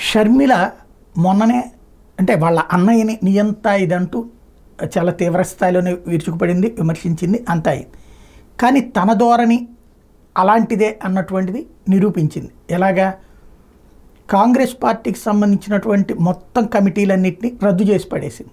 షర్మిల మొన్ననే అంటే వాళ్ళ అన్నయ్యని నియంత ఇదంటూ చాలా తీవ్ర స్థాయిలోనే విరుచుకుపడింది విమర్శించింది అంతా అయింది కానీ తన ధోరణి అలాంటిదే అన్నటువంటిది నిరూపించింది ఎలాగా కాంగ్రెస్ పార్టీకి సంబంధించినటువంటి మొత్తం కమిటీలన్నింటినీ రద్దు చేసి పడేసింది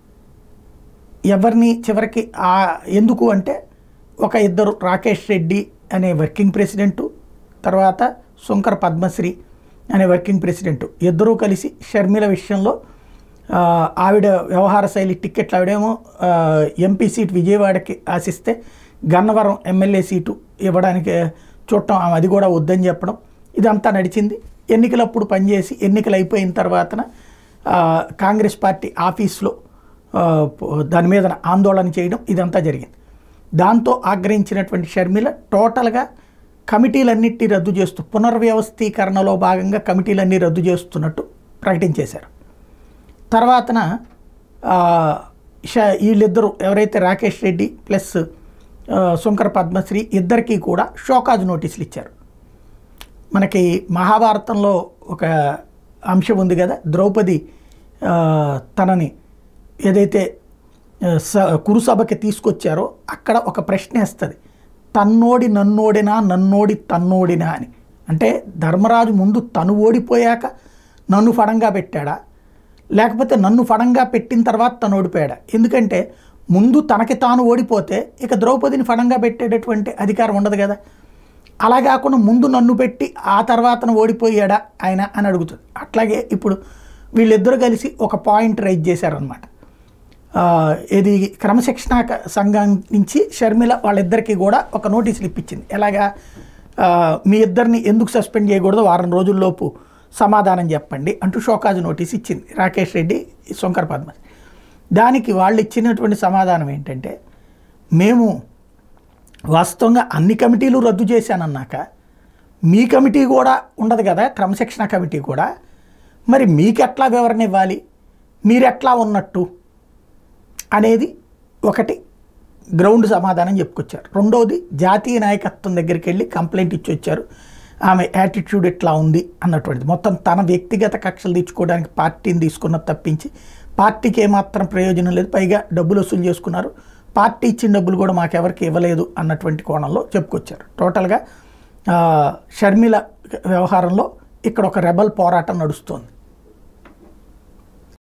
ఎవరిని చివరికి ఆ ఎందుకు అంటే ఒక ఇద్దరు రాకేష్ రెడ్డి అనే వర్కింగ్ ప్రెసిడెంటు తర్వాత శంకర్ పద్మశ్రీ అనే వర్కింగ్ ప్రెసిడెంట్ ఇద్దరూ కలిసి షర్మిల విషయంలో ఆ, ఆవిడ వ్యవహార శైలి టిక్కెట్లు ఆవిడేమో ఆ, ఎంపీ సీట్ విజయవాడకి ఆశిస్తే గన్నవరం ఎమ్మెల్యే సీటు ఇవ్వడానికి చూడటం ఆమె అది కూడా వద్దని చెప్పడం ఇదంతా నడిచింది ఎన్నికలప్పుడు పనిచేసి ఎన్నికలు అయిపోయిన తర్వాతన ఆ, కాంగ్రెస్ పార్టీ ఆఫీస్లో ఆ, దాని మీద ఆందోళన చేయడం ఇదంతా జరిగింది దాంతో ఆగ్రహించినటువంటి షర్మిల టోటల్గా కమిటీలన్నింటినీ రద్దు చేస్తూ పునర్వ్యవస్థీకరణలో భాగంగా కమిటీలన్నీ రద్దు చేస్తున్నట్టు ప్రకటించేశారు తర్వాతన ఆ, ష- వీళ్ళిద్దరూ ఎవరైతే రాకేష్ రెడ్డి ప్లస్ ఆ, శంకర్ పద్మశ్రీ ఇద్దరికీ కూడా షోకాజ్ నోటీసులు ఇచ్చారు మనకి మహాభారతంలో ఒక అంశం ఉంది కదా ద్రౌపది ఆ, తనని ఏదైతే ఆ, స కురుసభకి తీసుకొచ్చారో అక్కడ ఒక ప్రశ్న వేస్తుంది తన్నోడి నన్నోడినా నన్నోడి తన్నోడినా అని అంటే ధర్మరాజు ముందు తను ఓడిపోయాక నన్ను ఫడంగా పెట్టాడా లేకపోతే నన్ను ఫడంగా పెట్టిన తర్వాత తను ఓడిపోయాడా ఎందుకంటే ముందు తనకి తాను ఓడిపోతే ఇక ద్రౌపదిని ఫడంగా పెట్టేటటువంటి అధికారం ఉండదు కదా అలా కాకుండా ముందు నన్ను పెట్టి ఆ తర్వాతన ఓడిపోయాడా ఆయన అని అడుగుతుంది అట్లాగే ఇప్పుడు వీళ్ళిద్దరూ కలిసి ఒక పాయింట్ రైజ్ చేశారనమాట ఇది క్రమశిక్షణ క- సంఘం నుంచి షర్మిల వాళ్ళిద్దరికీ కూడా ఒక నోటీసులు ఇప్పించింది ఎలాగా ఆ, మీ ఇద్దరిని ఎందుకు సస్పెండ్ చేయకూడదు వారం రోజుల్లోపు సమాధానం చెప్పండి అంటూ షోకాజ్ నోటీస్ ఇచ్చింది రాకేష్ రెడ్డి శంకర్ పద్మ దానికి వాళ్ళు ఇచ్చినటువంటి సమాధానం ఏంటంటే మేము వాస్తవంగా అన్ని కమిటీలు రద్దు చేశానన్నాక మీ కమిటీ కూడా ఉండదు కదా క్రమశిక్షణ కమిటీ కూడా మరి మీకెట్లా వివరణ ఇవ్వాలి మీరెట్లా ఉన్నట్టు అనేది ఒకటి గ్రౌండ్ సమాధానం చెప్పుకొచ్చారు రెండవది జాతీయ నాయకత్వం దగ్గరికి వెళ్ళి కంప్లైంట్ ఇచ్చి వచ్చారు ఆమె యాటిట్యూడ్ ఎట్లా ఉంది అన్నటువంటిది మొత్తం తన వ్యక్తిగత కక్షలు తీర్చుకోవడానికి పార్టీని తీసుకున్నది తప్పించి పార్టీకి ఏమాత్రం ప్రయోజనం లేదు పైగా డబ్బులు వసూలు చేసుకున్నారు పార్టీ ఇచ్చిన డబ్బులు కూడా మాకెవరికి ఇవ్వలేదు అన్నటువంటి కోణంలో చెప్పుకొచ్చారు టోటల్గా ఆ, షర్మిల వ్యవహారంలో ఇక్కడ ఒక రెబల్ పోరాటం నడుస్తోంది